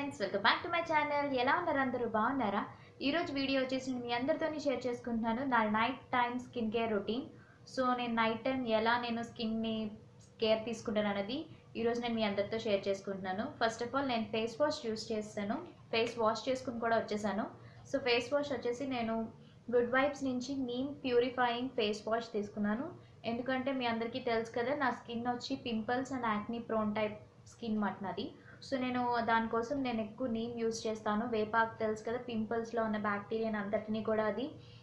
friends welcome back to my channel ఎలా ఉన్నారు అందరూ బాగున్నారా ఈరోజు వీడియో వచ్చేసి నేను మీ అందరితోని షేర్ చేసుకుంటున్నాను నా night time skin care routine so నేను నైట్ టైం ఎలా నేను స్కిన్ని కేర్ తీసుకుంటాను అనేది ఈరోజు నేను మీ అందరితో షేర్ చేసుకుంటున్నాను ఫస్ట్ ఆఫ్ ఆల్ నేను ఫేస్ వాష్ యూస్ చేస్తాను ఫేస్ వాష్ చేసుకుని కూడా వచ్చేసాను సో ఫేస్ వాష్ వచ్చేసి నేను గుడ్ వైబ్స్ నుంచి నీమ్ ప్యూరిఫైయింగ్ ఫేస్ వాష్ తీసుకున్నాను ఎందుకంటే మీ అందరికీ తెలుసు కదా నా స్కిన్ వచ్చి pimples and acne prone type skin మాట నాది సో నేను దానికోసం నేను ఎక్కువ నీమ్ యూస్ చేస్తాను వేపాకు తెలుసు కదా పింపుల్స్లో ఉన్న బ్యాక్టీరియాని అంతటిని కూడా అది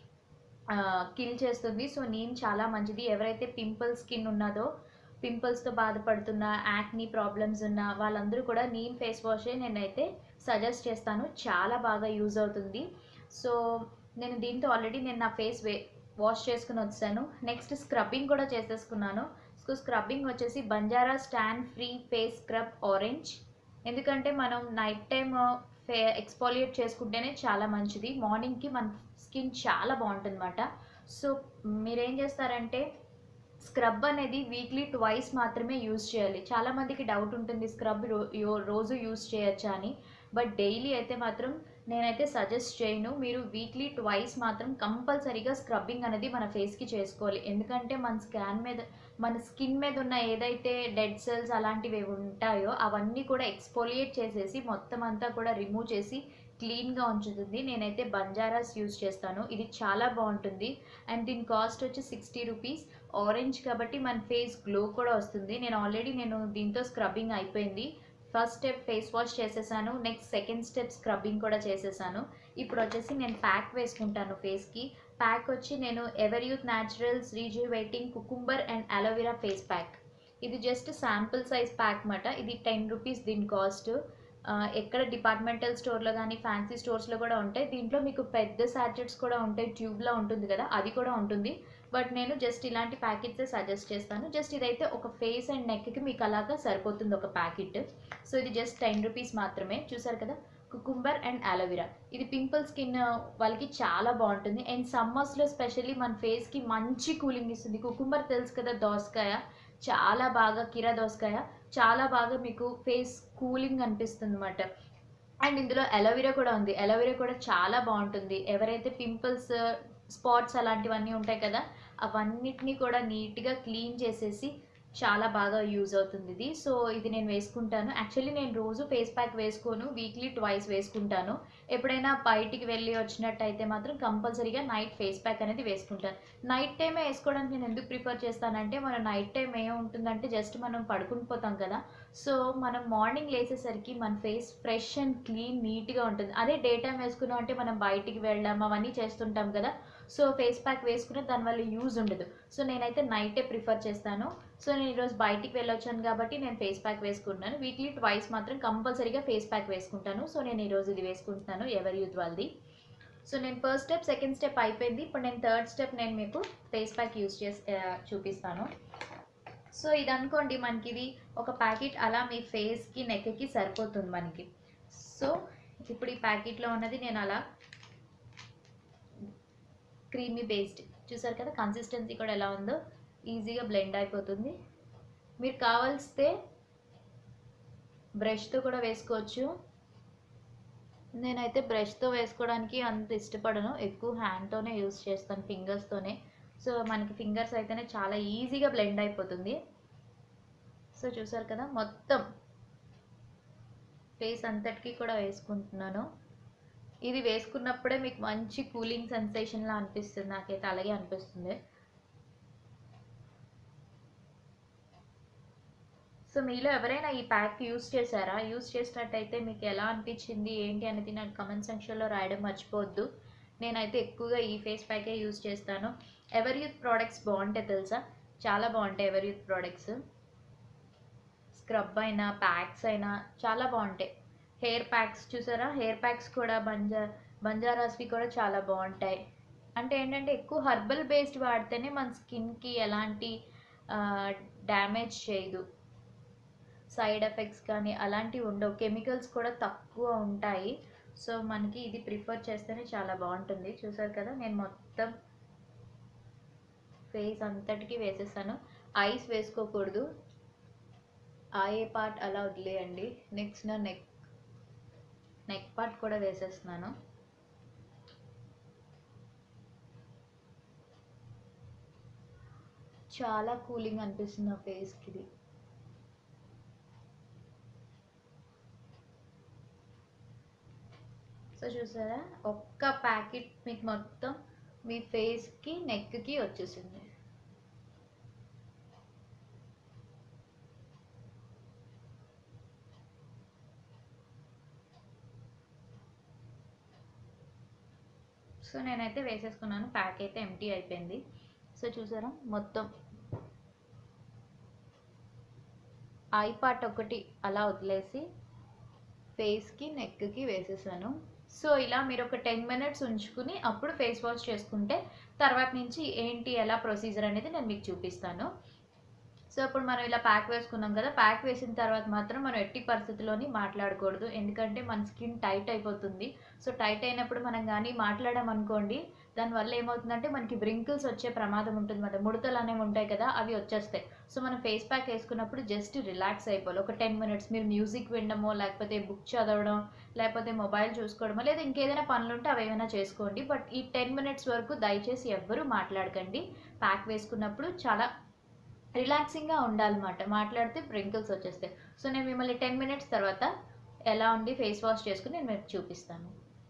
కిల్ చేస్తుంది సో నీమ్ చాలా మంచిది ఎవరైతే పింపుల్ స్కిన్ ఉన్నదో పింపుల్స్తో బాధపడుతున్న యాక్నీ ప్రాబ్లమ్స్ ఉన్న వాళ్ళందరూ కూడా నీమ్ ఫేస్ వాషే నేనైతే సజెస్ట్ చేస్తాను చాలా బాగా యూజ్ అవుతుంది సో నేను దీంతో ఆల్రెడీ నేను నా ఫేస్ వే వాష్ చేసుకుని వచ్చాను నెక్స్ట్ స్క్రబ్బింగ్ కూడా చేసేసుకున్నాను సో స్క్రబ్బింగ్ వచ్చేసి Banjara stand free face scrub orange ఎందుకంటే మనం నైట్ టైం ఫే ఎక్స్పాలియేట్ చేసుకుంటేనే చాలా మంచిది మార్నింగ్కి మన స్కిన్ చాలా బాగుంటుంది అనమాట సో మీరేం చేస్తారంటే స్క్రబ్ అనేది వీక్లీ ట్వైస్ మాత్రమే యూజ్ చేయాలి చాలామందికి డౌట్ ఉంటుంది స్క్రబ్ రో యో- రోజు యూజ్ చేయొచ్చా అని బట్ డైలీ అయితే మాత్రం నేనైతే సజెస్ట్ చేయను మీరు వీక్లీ ట్వైస్ మాత్రం కంపల్సరీగా స్క్రబ్బింగ్ అనేది మన ఫేస్కి చేసుకోవాలి ఎందుకంటే మన స్కాన్ మీద మన స్కిన్ మీద ఉన్న ఏదైతే డెడ్ సెల్స్ అలాంటివి ఏవి ఉంటాయో అవన్నీ కూడా ఎక్స్పోలియేట్ చేసేసి మొత్తం అంతా కూడా రిమూవ్ చేసి క్లీన్గా ఉంచుతుంది నేనైతే బంజారాస్ యూజ్ చేస్తాను ఇది చాలా బాగుంటుంది అండ్ దీని కాస్ట్ వచ్చి సిక్స్టీ రూపీస్ ఆరెంజ్ కాబట్టి మన ఫేస్ గ్లో కూడా వస్తుంది నేను ఆల్రెడీ నేను దీంతో స్క్రబ్బింగ్ అయిపోయింది ఫస్ట్ స్టెప్ ఫేస్ వాష్ చేసేసాను నెక్స్ట్ సెకండ్ స్టెప్ స్క్రబ్బింగ్ కూడా చేసేసాను ఇప్పుడు వచ్చేసి నేను ప్యాక్ వేసుకుంటాను ఫేస్కి ప్యాక్ వచ్చి నేను Everyuth naturals rejuvenating cucumber and aloe vera face pack ఇది జస్ట్ శాంపుల్ సైజ్ ప్యాక్ మాట ఇది టెన్ రూపీస్ దీని కాస్ట్ ఎక్కడ డిపార్ట్మెంటల్ స్టోర్లో కానీ ఫ్యాన్సీ స్టోర్స్లో కూడా ఉంటాయి దీంట్లో మీకు పెద్ద సాచెట్స్ కూడా ఉంటాయి ట్యూబ్లో ఉంటుంది కదా అది కూడా ఉంటుంది బట్ నేను జస్ట్ ఇలాంటి ప్యాకెట్సే సజెస్ట్ చేస్తాను జస్ట్ ఇదైతే ఒక ఫేస్ అండ్ నెక్కి మీకు అలాగా సరిపోతుంది ఒక ప్యాకెట్ సో ఇది జస్ట్ టెన్ రూపీస్ మాత్రమే చూసారు కదా కుకుంబర్ అండ్ అలోవెరా ఇది పింపుల్ స్కిన్ వాళ్ళకి చాలా బాగుంటుంది అండ్ సమ్మర్స్లో స్పెషల్లీ మన ఫేస్కి మంచి కూలింగ్ ఇస్తుంది కుకుంబర్ తెలుసు కదా దోసకాయ చాలా బాగా కీరా దోసకాయ చాలా బాగా మీకు ఫేస్ కూలింగ్ అనిపిస్తుంది అనమాట అండ్ ఇందులో అలోవెరా కూడా ఉంది అలోవెరా కూడా చాలా బాగుంటుంది ఎవరైతే పింపుల్స్ స్పాట్స్ అలాంటివన్నీ ఉంటాయి కదా అవన్నిటిని కూడా నీట్గా క్లీన్ చేసేసి చాలా బాగా యూజ్ అవుతుంది ఇది సో ఇది నేను వేసుకుంటాను యాక్చువల్లీ నేను రోజు ఫేస్ ప్యాక్ వేసుకోను వీక్లీ ట్వైస్ వేసుకుంటాను ఎప్పుడైనా బయటికి వెళ్ళి వచ్చినట్టయితే మాత్రం కంపల్సరీగా నైట్ ఫేస్ ప్యాక్ అనేది వేసుకుంటాను నైట్ టైమే వేసుకోవడానికి నేను ఎందుకు ప్రిఫర్ చేస్తానంటే మనం నైట్ టైం ఏముంటుందంటే జస్ట్ మనం పడుకుని పోతాం కదా సో మనం మార్నింగ్ లేచేసరికి మన ఫేస్ ఫ్రెష్ అండ్ క్లీన్ నీట్గా ఉంటుంది అదే డే టైం వేసుకున్నాం అంటే మనం బయటికి వెళ్ళాం అవన్నీ చేస్తుంటాం కదా సో ఫేస్ ప్యాక్ వేసుకునే దానివల్ల యూజ్ ఉండదు సో నేనైతే నైటే ప్రిఫర్ చేస్తాను సో నేను ఈరోజు బయటికి వెళ్ళొచ్చాను కాబట్టి నేను ఫేస్ ప్యాక్ వేసుకుంటున్నాను వీక్లీ ట్వైస్ మాత్రం కంపల్సరీగా ఫేస్ ప్యాక్ వేసుకుంటాను సో నేను ఈరోజు ఇది వేసుకుంటున్నాను ఎవరి యూత్ వాళ్ళది సో నేను ఫస్ట్ స్టెప్ సెకండ్ స్టెప్ అయిపోయింది ఇప్పుడు నేను థర్డ్ స్టెప్ నేను మీకు ఫేస్ ప్యాక్ యూస్ చేసి ఆ, చూపిస్తాను సో ఇది అనుకోండి మనకి ఇది ఒక ప్యాకెట్ అలా మీ ఫేస్కి నెక్కి సరిపోతుంది మనకి సో ఇప్పుడు ఈ ప్యాకెట్లో ఉన్నది నేను అలా క్రీమీ బేస్డ్ చూసారు కదా కన్సిస్టెన్సీ కూడా ఎలా ఉందో ఈజీగా బ్లెండ్ అయిపోతుంది మీరు కావాల్స్తే బ్రష్తో కూడా వేసుకోవచ్చు నేనైతే బ్రష్తో వేసుకోవడానికి అంత ఇష్టపడను ఎక్కువ హ్యాండ్తోనే యూస్ చేస్తాను ఫింగర్స్తోనే సో మనకి ఫింగర్స్ అయితేనే చాలా ఈజీగా బ్లెండ్ అయిపోతుంది సో చూసారు కదా మొత్తం ఫేస్ అంతటికి కూడా వేసుకుంటున్నాను ఇది వేసుకున్నప్పుడే మీకు మంచి కూలింగ్ సెన్సేషన్లా అనిపిస్తుంది నాకైతే అలాగే అనిపిస్తుంది సో మీలో ఎవరైనా ఈ ప్యాక్ యూస్ చేశారా యూస్ చేసినట్టయితే మీకు ఎలా అనిపించింది ఏంటి అనేది నాకు కమెంట్ సెక్షన్లో రాయడం మర్చిపోవద్దు నేనైతే ఎక్కువగా ఈ ఫేస్ ప్యాకే యూస్ చేస్తాను ఎవర్ యూత్ ప్రోడక్ట్స్ బాగుంటాయి తెలుసా చాలా బాగుంటాయి ఎవర్ యూత్ ప్రోడక్ట్స్ స్క్రబ్ అయినా ప్యాక్స్ అయినా చాలా బాగుంటాయి హెయిర్ ప్యాక్స్ చూసారా హెయిర్ ప్యాక్స్ కూడా బంజా బంజారాస్వి కూడా చాలా బాగుంటాయి అంటే ఏంటంటే ఎక్కువ హర్బల్ బేస్డ్ వాడితేనే మన స్కిన్కి ఎలాంటి డ్యామేజ్ చేయదు సైడ్ ఎఫెక్ట్స్ కానీ అలాంటివి ఉండవు కెమికల్స్ కూడా తక్కువ ఉంటాయి సో మనకి ఇది ప్రిఫర్ చేస్తేనే చాలా బాగుంటుంది చూసారు కదా నేను మొత్తం ఫేస్ అంతటికి వేసేసాను ఐస్ వేసుకోకూడదు ఆ ఏ పార్ట్ అలా వదిలేయండి నెక్స్ట్ నా నెక్ నెక్ పార్ట్ కూడా వేసేస్తున్నాను చాలా కూలింగ్ అనిపిస్తుంది నా ఫేస్కి ఇది సో చూసారా ఒక్క ప్యాకెట్ మీకు మొత్తం మీ ఫేస్కి నెక్కి వచ్చేసింది సో నేనైతే వేసేసుకున్నాను ప్యాక్ అయితే ఎంటీ అయిపోయింది సో చూసారా మొత్తం ఐ పార్ట్ ఒకటి అలా వదిలేసి ఫేస్కి నెక్కి వేసేసాను సో ఇలా మీరు ఒక టెన్ మినిట్స్ ఉంచుకుని అప్పుడు ఫేస్ వాష్ చేసుకుంటే తర్వాత నుంచి ఏంటి ఎలా ప్రొసీజర్ అనేది నేను మీకు చూపిస్తాను సో ఇప్పుడు మనం ఇలా ప్యాక్ వేసుకున్నాం కదా ప్యాక్ వేసిన తర్వాత మాత్రం మనం ఎట్టి పరిస్థితుల్లోని మాట్లాడకూడదు ఎందుకంటే మన స్కిన్ టైట్ అయిపోతుంది సో టైట్ అయినప్పుడు మనం కానీ మాట్లాడామనుకోండి దానివల్ల ఏమవుతుందంటే మనకి బ్రింకిల్స్ వచ్చే ప్రమాదం ఉంటుంది అన్నమాట ముడతలు అనేవి ఉంటాయి కదా అవి వచ్చేస్తాయి సో మనం ఫేస్ ప్యాక్ వేసుకున్నప్పుడు జస్ట్ రిలాక్స్ అయిపోవాలి ఒక టెన్ మినిట్స్ మీరు మ్యూజిక్ వినడమో లేకపోతే బుక్ చదవడం లేకపోతే మొబైల్ చూసుకోవడమో లేదా ఇంకేదైనా పనులు ఉంటే అవి ఏమైనా చేసుకోండి బట్ ఈ టెన్ మినిట్స్ వరకు దయచేసి ఎవ్వరూ మాట్లాడకండి ప్యాక్ వేసుకున్నప్పుడు చాలా రిలాక్సింగ్గా ఉండాలన్నమాట మాట్లాడితే బ్రింకిల్స్ వచ్చేస్తాయి సో నేను మిమ్మల్ని టెన్ మినిట్స్ తర్వాత ఎలా ఉండి ఫేస్ వాష్ చేసుకుని నేను మీకు చూపిస్తాను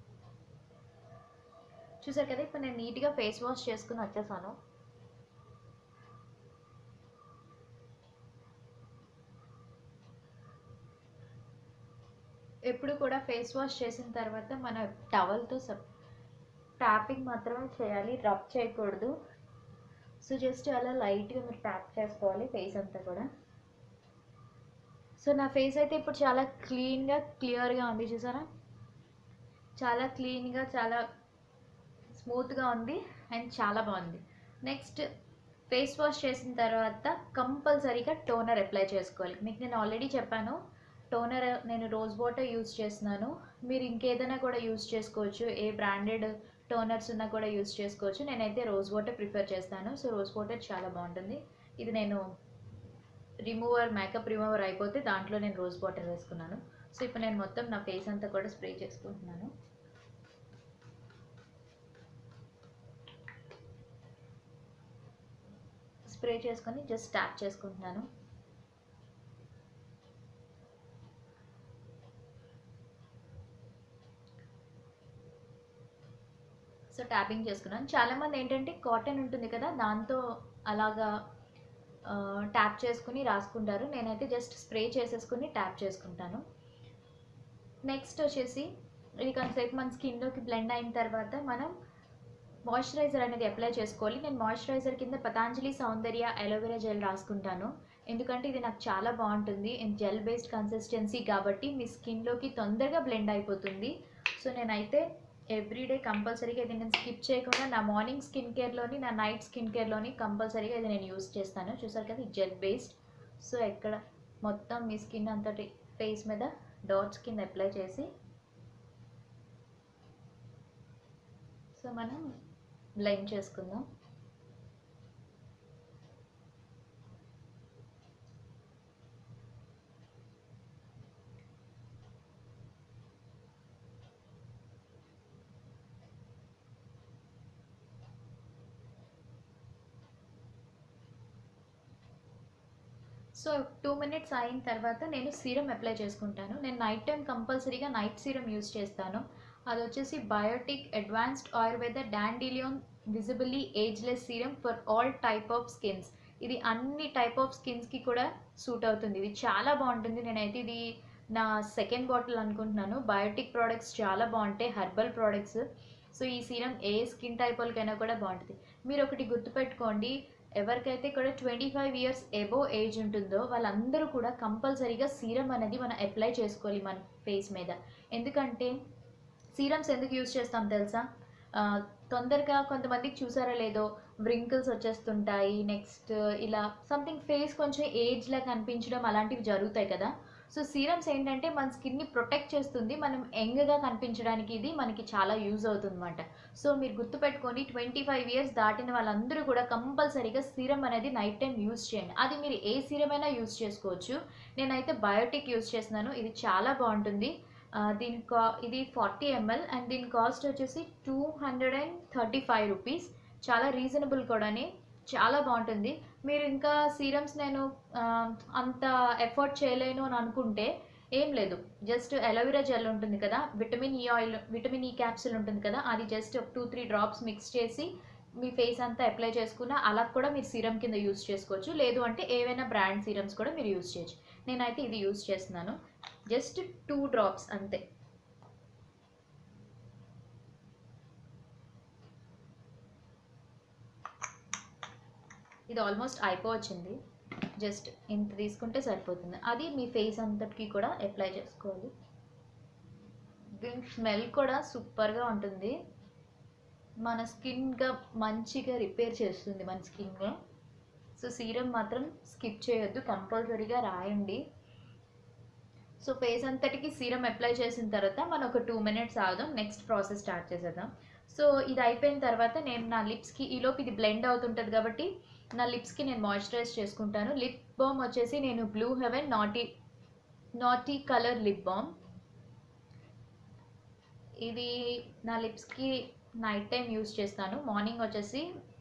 చూసారు కదా ఇప్పుడు నేను నీట్గా ఫేస్ వాష్ చేసుకుని వచ్చేసాను ఎప్పుడు కూడా ఫేస్ వాష్ చేసిన తర్వాత మన టవల్తో సప్ ట్యాపింగ్ మాత్రమే చేయాలి రబ్ చేయకూడదు సో జస్ట్ అలా లైట్గా మీరు ట్యాప్ చేసుకోవాలి ఫేస్ అంతా కూడా సో నా ఫేస్ అయితే ఇప్పుడు చాలా క్లీన్గా క్లియర్గా ఉంది చూసారా చాలా క్లీన్గా చాలా స్మూత్గా ఉంది అండ్ చాలా బాగుంది నెక్స్ట్ ఫేస్ వాష్ చేసిన తర్వాత కంపల్సరీగా టోనర్ అప్లై చేసుకోవాలి మీకు నేను ఆల్రెడీ చెప్పాను టోనర్ నేను రోజ్ వాటర్ యూస్ చేస్తున్నాను మీరు ఇంకేదైనా కూడా యూస్ చేసుకోవచ్చు ఏ బ్రాండెడ్ టోనర్స్ ఉన్నా కూడా యూస్ చేసుకోవచ్చు నేనైతే రోజ్ వాటర్ ప్రిఫర్ చేస్తాను సో రోజ్ వాటర్ చాలా బాగుంటుంది ఇది నేను రిమూవర్ మేకప్ రిమూవర్ అయిపోతే దాంట్లో నేను రోజ్ వాటర్ వేసుకున్నాను సో ఇప్పుడు నేను మొత్తం నా ఫేస్ అంతా కూడా స్ప్రే చేసుకుంటున్నాను స్ప్రే చేసుకొని జస్ట్ ట్యాప్ చేసుకుంటున్నాను సో ట్యాపింగ్ చేసుకున్నాను చాలామంది ఏంటంటే కాటన్ ఉంటుంది కదా దాంతో అలాగా ట్యాప్ చేసుకుని రాసుకుంటారు నేనైతే జస్ట్ స్ప్రే చేసేసుకుని ట్యాప్ చేసుకుంటాను నెక్స్ట్ వచ్చేసి ఇది కొంతసేపు మన స్కిన్లోకి బ్లెండ్ అయిన తర్వాత మనం మాయిశ్చరైజర్ అనేది అప్లై చేసుకోవాలి నేను మాయిశ్చరైజర్ కింద పతాంజలి సౌందర్య అలోవెరా జెల్ రాసుకుంటాను ఎందుకంటే ఇది నాకు చాలా బాగుంటుంది జెల్ బేస్డ్ కన్సిస్టెన్సీ కాబట్టి మీ స్కిన్లోకి తొందరగా బ్లెండ్ అయిపోతుంది సో నేనైతే ఎవ్రీడే కంపల్సరీగా ఇది నేను స్కిప్ చేయకుండా నా మార్నింగ్ స్కిన్ కేర్లోని నా నైట్ స్కిన్ కేర్లోని కంపల్సరీగా ఇది నేను యూస్ చేస్తాను చూసారు కదా జెల్ బేస్డ్ సో ఎక్కడ మొత్తం మీ స్కిన్ అంతటి ఫేస్ మీద డాట్స్ కింద అప్లై చేసి సో మనం బ్లెండ్ చేసుకుందాం సో టూ మినిట్స్ అయిన తర్వాత నేను సీరం అప్లై చేసుకుంటాను నేను నైట్ టైం కంపల్సరీగా నైట్ సీరం యూస్ చేస్తాను అది వచ్చేసి Biotique advanced Ayurveda dandelion visibly ageless serum for all type of skins ఇది అన్ని టైప్ ఆఫ్ స్కిన్స్కి కూడా సూట్ అవుతుంది ఇది చాలా బాగుంటుంది నేనైతే ఇది నా సెకండ్ బాటిల్ అనుకుంటున్నాను బయోటిక్ ప్రోడక్ట్స్ చాలా బాగుంటాయి హెర్బల్ ప్రోడక్ట్స్ సో ఈ సీరం ఏ స్కిన్ టైప్ వాళ్ళకైనా కూడా బాగుంటుంది మీరు ఒకటి గుర్తుపెట్టుకోండి ఎవరికైతే కూడా twenty five years above age ఉంటుందో వాళ్ళందరూ కూడా కంపల్సరీగా సీరం అనేది మనం అప్లై చేసుకోవాలి మన ఫేస్ మీద ఎందుకంటే సీరమ్స్ ఎందుకు యూజ్ చేస్తాం తెలుసా ఆ, తొందరగా కొంతమందికి చూసారా లేదో వ్రింకిల్స్ వచ్చేస్తుంటాయి నెక్స్ట్ ఇలా సంథింగ్ ఫేస్ కొంచెం ఏజ్లా కనిపించడం అలాంటివి జరుగుతాయి కదా సో సీరమ్స్ ఏంటంటే మన స్కిన్ని ప్రొటెక్ట్ చేస్తుంది మనం యంగ్గా కనిపించడానికి ఇది మనకి చాలా యూజ్ అవుతుంది అనమాట సో మీరు గుర్తుపెట్టుకొని ట్వంటీ ఫైవ్ ఇయర్స్ దాటిన వాళ్ళందరూ కూడా కంపల్సరీగా సీరం అనేది నైట్ టైం యూజ్ చేయండి అది మీరు ఏ సీరం అయినా యూజ్ చేసుకోవచ్చు నేనైతే బయోటిక్ యూజ్ చేస్తున్నాను ఇది చాలా బాగుంటుంది ఆ, దీని కా ఇది ఫార్టీ ఎంఎల్ అండ్ దీని కాస్ట్ వచ్చేసి two hundred and thirty five rupees చాలా రీజనబుల్ కూడాని చాలా బాగుంటుంది మీరు ఇంకా సీరమ్స్ నేను ఆ, అంత ఎఫర్ట్ చేయలేను అని అనుకుంటే ఏం లేదు జస్ట్ అలోవెరా జెల్ ఉంటుంది కదా vitamin E oil vitamin E capsule ఉంటుంది కదా అది just two three drops mix చేసి మీ ఫేస్ అంతా అప్లై చేసుకున్న అలా కూడా మీరు సీరం కింద యూస్ చేసుకోవచ్చు లేదు అంటే ఏవైనా బ్రాండ్ సీరమ్స్ కూడా మీరు యూస్ చేయొచ్చు నేనైతే ఇది యూస్ చేస్తున్నాను జస్ట్ టూ డ్రాప్స్ అంతే ఇది ఆల్మోస్ట్ అయిపోవచ్చింది జస్ట్ ఇంత తీసుకుంటే సరిపోతుంది అది మీ ఫేస్ అంతటికి కూడా అప్లై చేసుకోవాలి దీని స్మెల్ కూడా సూపర్గా ఉంటుంది మన స్కిన్గా మంచిగా రిపేర్ చేస్తుంది మన స్కిన్గా సో సీరం మాత్రం స్కిప్ చేయొద్దు కంపల్సరీగా రాయండి సో ఫేస్ అంతటికి సీరం అప్లై చేసిన తర్వాత మనం ఒక టూ మినిట్స్ ఆగుదాం నెక్స్ట్ ప్రాసెస్ స్టార్ట్ చేసేద్దాం సో ఇది అయిపోయిన తర్వాత నేను నా లిప్స్కి ఈలోపు ఇది బ్లెండ్ అవుతుంటుంది కాబట్టి నా లిప్స్కి నేను మాయిశ్చరైజ్ చేసుకుంటాను లిప్ బామ్ వచ్చేసి నేను Blue Heaven naughty naughty colour lip balm ఇది నా లిప్స్కి నైట్ టైం యూస్ చేస్తాను మార్నింగ్ వచ్చేసి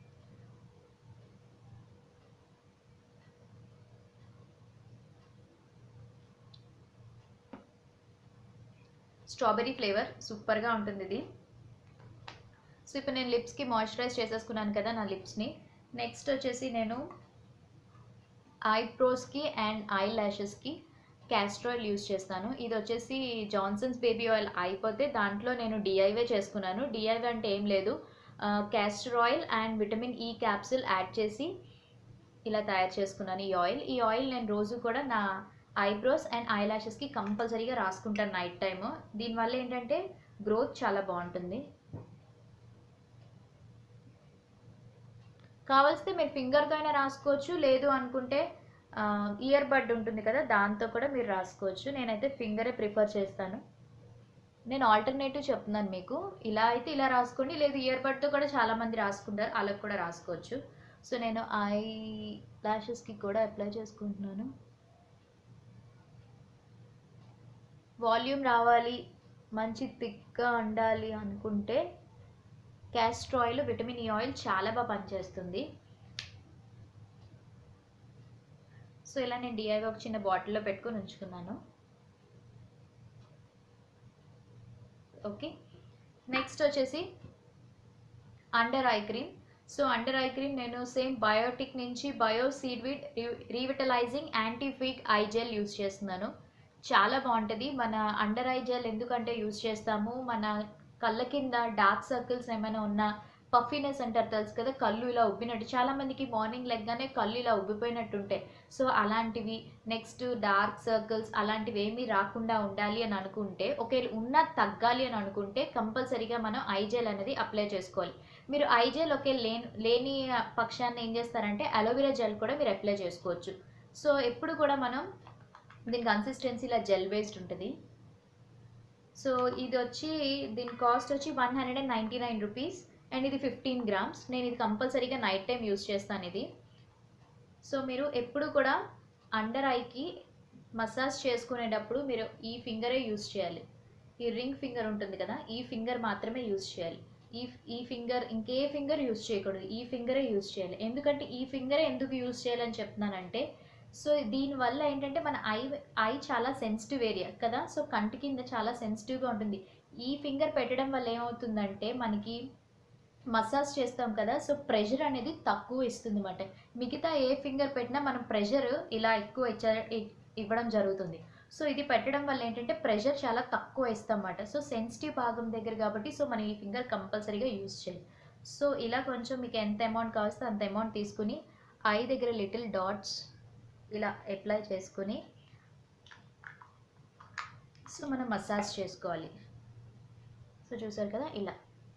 స్ట్రాబెరీ ఫ్లేవర్ సూపర్గా ఉంటుంది ఇది సో ఇప్పుడు నేను లిప్స్కి మాయిశ్చరైజ్ చేసేసుకున్నాను కదా నా లిప్స్ని నెక్స్ట్ వచ్చేసి నేను ఐబ్రోస్కి అండ్ ఐ ల్యాషెస్కి క్యాస్టర్ ఆయిల్ యూస్ చేస్తాను ఇది వచ్చేసి జాన్సన్స్ బేబీ ఆయిల్ అయిపోతే దాంట్లో నేను డిఐవే చేసుకున్నాను డిఐవే అంటే ఏం లేదు castor oil and vitamin E capsule add చేసి ఇలా తయారు చేసుకున్నాను ఈ ఆయిల్ ఈ ఆయిల్ నేను రోజు కూడా నా ఐబ్రోస్ అండ్ ఐ ల్యాషెస్కి కంపల్సరీగా రాసుకుంటాను నైట్ టైము దీనివల్ల ఏంటంటే గ్రోత్ చాలా బాగుంటుంది కావలిస్తే మీరు ఫింగర్తో అయినా రాసుకోవచ్చు లేదు అనుకుంటే ఇయర్ బడ్ ఉంటుంది కదా దాంతో కూడా మీరు రాసుకోవచ్చు నేనైతే ఫింగరే ప్రిఫర్ చేస్తాను నేను ఆల్టర్నేటివ్ చెప్తున్నాను మీకు ఇలా అయితే ఇలా రాసుకోండి లేదు ఇయర్ బడ్తో కూడా చాలామంది రాసుకుంటారు అలా కూడా రాసుకోవచ్చు సో నేను ఐ ల్యాషెస్కి కూడా అప్లై చేసుకుంటున్నాను వాల్యూమ్ రావాలి మంచి థిక్గా ఉండాలి అనుకుంటే castor oil vitamin E oil చాలా బాగా పనిచేస్తుంది సో ఇలా నేను డిఐవై ఒక చిన్న బాటిల్లో పెట్టుకొని ఉంచుకున్నాను ఓకే నెక్స్ట్ వచ్చేసి under eye cream so under eye cream నేను సేమ్ బయోటిక్ నుంచి bio seaweed revitalising anti fatigue eye gel use చేస్తున్నాను చాలా బాగుంటుంది మన అండర్ ఐ జెల్ ఎందుకంటే యూస్ చేస్తాము మన కళ్ళ కింద డార్క్ సర్కిల్స్ ఏమైనా ఉన్నా పఫీనెస్ అంటారు తెలుసు కదా కళ్ళు ఇలా ఉబ్బినట్టు చాలా మందికి మార్నింగ్ లెగ్గానే కళ్ళు ఇలా ఉబ్బిపోయినట్టు ఉంటాయి సో అలాంటివి నెక్స్ట్ డార్క్ సర్కిల్స్ అలాంటివి ఏమీ రాకుండా ఉండాలి అని అనుకుంటే ఒకవేళ ఉన్న తగ్గాలి అని అనుకుంటే కంపల్సరీగా మనం ఐజెల్ అనేది అప్లై చేసుకోవాలి మీరు ఐజెల్ ఒకే లేని లేని పక్షాన్ని ఏం చేస్తారంటే అలోవెరా జెల్ కూడా మీరు అప్లై చేసుకోవచ్చు సో ఎప్పుడు కూడా మనం దీని కన్సిస్టెన్సీ ఇలా జెల్ బేస్డ్ ఉంటుంది సో ఇది వచ్చి దీని కాస్ట్ వచ్చి one hundred and ninety nine rupees and ఇది ఫిఫ్టీన్ గ్రామ్స్ నేను ఇది కంపల్సరీగా నైట్ టైం యూస్ చేస్తాను ఇది సో మీరు ఎప్పుడు కూడా అండర్ ఐకి మసాజ్ చేసుకునేటప్పుడు మీరు ఈ ఫింగరే యూస్ చేయాలి ఈ రింగ్ ఫింగర్ ఉంటుంది కదా ఈ ఫింగర్ మాత్రమే యూస్ చేయాలి ఈ ఈ ఫింగర్ ఇంకే ఫింగర్ యూస్ చేయకూడదు ఈ ఫింగరే యూస్ చేయాలి ఎందుకంటే ఈ ఫింగరే ఎందుకు యూస్ చేయాలని చెప్తున్నానంటే సో దీనివల్ల ఏంటంటే మన ఐ ఐ చాలా సెన్సిటివ్ ఏరియా కదా సో కంటి కింద చాలా సెన్సిటివ్గా ఉంటుంది ఈ ఫింగర్ పెట్టడం వల్ల ఏమవుతుందంటే మనకి మసాజ్ చేస్తాం కదా సో ప్రెషర్ అనేది తక్కువ ఇస్తుంది అన్నమాట మిగతా ఏ ఫింగర్ పెట్టినా మనం ప్రెషర్ ఇలా ఎక్కువ ఇచ్చ ఇవ్వడం జరుగుతుంది సో ఇది పెట్టడం వల్ల ఏంటంటే ప్రెషర్ చాలా తక్కువ ఇస్తాం అన్నమాట సో సెన్సిటివ్ భాగం దగ్గర కాబట్టి సో మనం ఈ ఫింగర్ కంపల్సరీగా యూజ్ చేయాలి సో ఇలా కొంచెం మీకు ఎంత అమౌంట్ కావస్తే అంత అమౌంట్ తీసుకుని ఐ దగ్గర లిటిల్ డాట్స్ ఇలా అప్లై చేసుకుని సో మనం మసాజ్ చేసుకోవాలి సో చూసారు కదా ఇలా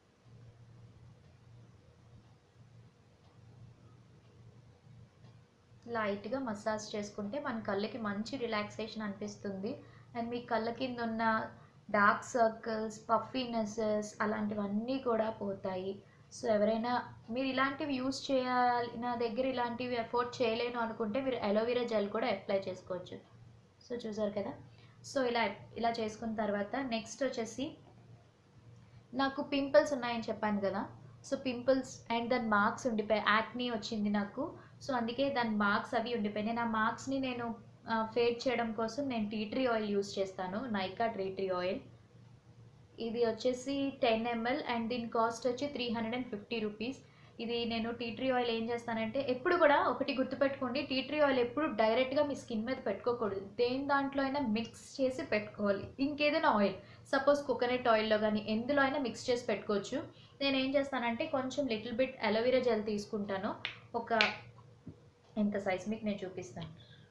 లైట్గా మసాజ్ చేసుకుంటే మన కళ్ళకి మంచి రిలాక్సేషన్ అనిపిస్తుంది అండ్ మీ కళ్ళ కింద ఉన్న డార్క్ సర్కిల్స్ పఫీనెసెస్ అలాంటివన్నీ కూడా పోతాయి సో ఎవరైనా మీరు ఇలాంటివి యూస్ చేయాలి నా దగ్గర ఇలాంటివి ఎఫోర్డ్ చేయలేను అనుకుంటే మీరు అలోవెరా జెల్ కూడా అప్లై చేసుకోవచ్చు సో చూసారు కదా సో ఇలా ఇలా చేసుకున్న తర్వాత నెక్స్ట్ వచ్చేసి నాకు పింపుల్స్ ఉన్నాయని చెప్పాను కదా సో పింపుల్స్ అండ్ దాని మార్క్స్ ఉండిపోయాయి యాక్నీ వచ్చింది నాకు సో అందుకే దాని మార్క్స్ అవి ఉండిపోయాయి నేను ఆ మార్క్స్ని నేను ఫేడ్ చేయడం కోసం నేను టీ ట్రీ ఆయిల్ యూస్ చేస్తాను నైకా టీ ట్రీ ఆయిల్ ఇది వచ్చేసి టెన్ ఎంఎల్ అండ్ దీని కాస్ట్ వచ్చి three hundred and fifty rupees ఇది నేను టీ ట్రీ ఆయిల్ ఏం చేస్తానంటే ఎప్పుడు కూడా ఒకటి గుర్తుపెట్టుకోండి టీ ట్రీ ఆయిల్ ఎప్పుడు డైరెక్ట్గా మీ స్కిన్ మీద పెట్టుకోకూడదు దేని దాంట్లో అయినా మిక్స్ చేసి పెట్టుకోవాలి ఇంకేదైనా ఆయిల్ సపోజ్ కోకోనట్ ఆయిల్లో కానీ ఎందులో అయినా మిక్స్ చేసి పెట్టుకోవచ్చు నేను ఏం చేస్తానంటే కొంచెం లిటిల్ బిట్ అలోవెరా జెల్ తీసుకుంటాను ఒక ఇంత సైజ్ మీకు నేను చూపిస్తాను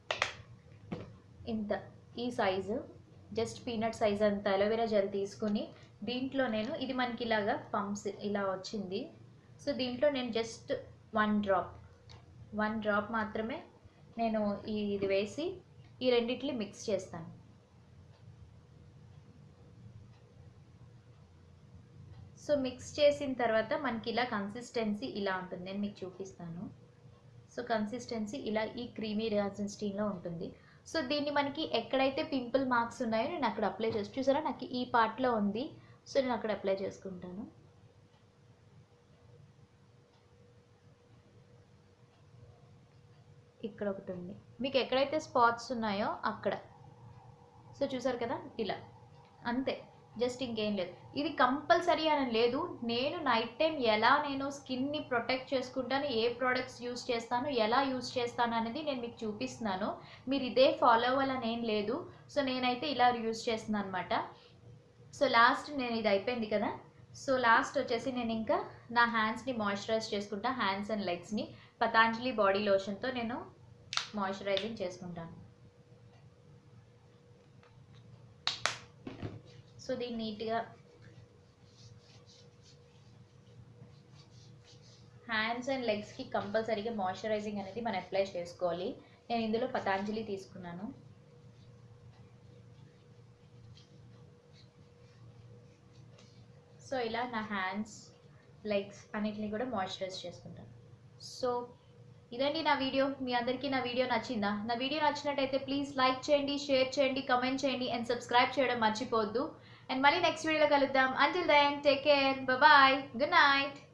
ఇంత ఈ సైజు జస్ట్ పీనట్ సైజ్ అంత అలోవెరా జెల్ తీసుకుని దీంట్లో నేను ఇది మనకి ఇలాగా పంప్స్ ఇలా వచ్చింది సో దీంట్లో నేను just one drop one drop మాత్రమే నేను ఈ ఇది వేసి ఈ రెండిట్లు మిక్స్ చేస్తాను సో మిక్స్ చేసిన తర్వాత మనకి ఇలా కన్సిస్టెన్సీ ఇలా ఉంటుంది నేను మీకు చూపిస్తాను సో కన్సిస్టెన్సీ ఇలా ఈ క్రీమీ కన్సిస్టెన్సీలో ఉంటుంది సో దీన్ని మనకి ఎక్కడైతే పింపుల్ మార్క్స్ ఉన్నాయో నేను అక్కడ అప్లై చేసి చూసారా నాకు ఈ పార్ట్లో ఉంది సో నేను అక్కడ అప్లై చేసుకుంటాను ఇక్కడ ఒకటి ఉంది మీకు ఎక్కడైతే స్పాట్స్ ఉన్నాయో అక్కడ సో చూసారు కదా ఇలా అంతే జస్ట్ ఇంకేం లేదు ఇది కంపల్సరీ అని లేదు నేను నైట్ టైం ఎలా నేను స్కిన్ని ప్రొటెక్ట్ చేసుకుంటాను ఏ ప్రోడక్ట్స్ యూస్ చేస్తాను ఎలా యూస్ చేస్తాను అనేది నేను మీకు చూపిస్తున్నాను మీరు ఇదే ఫాలో అవ్వాలని ఏం లేదు సో నేనైతే ఇలా యూస్ చేస్తున్నాను అనమాట సో లాస్ట్ నేను ఇది అయిపోయింది కదా సో లాస్ట్ వచ్చేసి నేను ఇంకా నా హ్యాండ్స్ని మాయిశ్చరైజ్ చేసుకుంటా హ్యాండ్స్ అండ్ లెగ్స్ని పతాంజలి బాడీ లోషన్తో నేను మాయిశ్చరైజింగ్ చేసుకుంటాను సో దీన్ని నీట్గా హ్యాండ్స్ అండ్ లెగ్స్కి కంపల్సరీగా మాయిశ్చరైజింగ్ అనేది మనం అప్లై చేసుకోవాలి నేను ఇందులో పతాంజలి తీసుకున్నాను సో ఇలా నా హ్యాండ్స్ లెగ్స్ అన్నిటిని కూడా మాయిశ్చరైజ్ చేసుకుంటాను సో ఇదండి నా వీడియో మీ అందరికీ నా వీడియో నచ్చిందా నా వీడియో నచ్చినట్టయితే ప్లీజ్ లైక్ చేయండి షేర్ చేయండి కమెంట్ చేయండి అండ్ సబ్స్క్రైబ్ చేయడం మర్చిపోవద్దు అండ్ మళ్ళీ నెక్స్ట్ వీడియోలో కలుద్దాం until then take care bye good night